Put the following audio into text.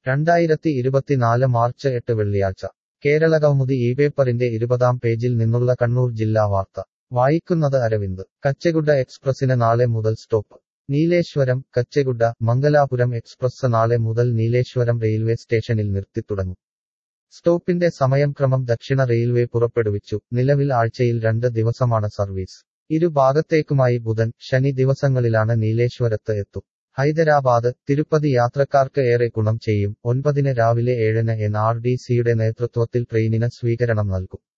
രണ്ടായിരത്തി ഇരുപത്തിനാല് മാർച്ച് എട്ട് വെള്ളിയാഴ്ച കേരളകൗമുദി ഈ പേപ്പറിന്റെ ഇരുപതാം പേജിൽ നിന്നുള്ള കണ്ണൂർ ജില്ലാ വാർത്ത വായിക്കുന്നത് അരവിന്ദ് കച്ചെഗുഡ എക്സ്പ്രസിന് നാളെ മുതൽ സ്റ്റോപ്പ് നീലേശ്വരം കച്ചെഗുഡ മംഗലാപുരം എക്സ്പ്രസ് നാളെ മുതൽ നീലേശ്വരം റെയിൽവേ സ്റ്റേഷനിൽ നിർത്തിത്തുടങ്ങും സ്റ്റോപ്പിന്റെ സമയംക്രമം ദക്ഷിണ റെയിൽവേ പുറപ്പെടുവിച്ചു നിലവിൽ ആഴ്ചയിൽ രണ്ട് ദിവസമാണ് സർവീസ് ഇരു ഭാഗത്തേക്കുമായി ബുധൻ ശനി ദിവസങ്ങളിലാണ് നീലേശ്വരത്ത് എത്തും ഹൈദരാബാദ് തിരുപ്പതി യാത്രക്കാർക്ക് ഏറെ ഗുണം ചെയ്യും ഒൻപതിന് രാവിലെ ഏഴിന് എൻ ആർ ഡി സിയുടെ നേതൃത്വത്തിൽ ട്രെയിനിന് സ്വീകരണം നൽകും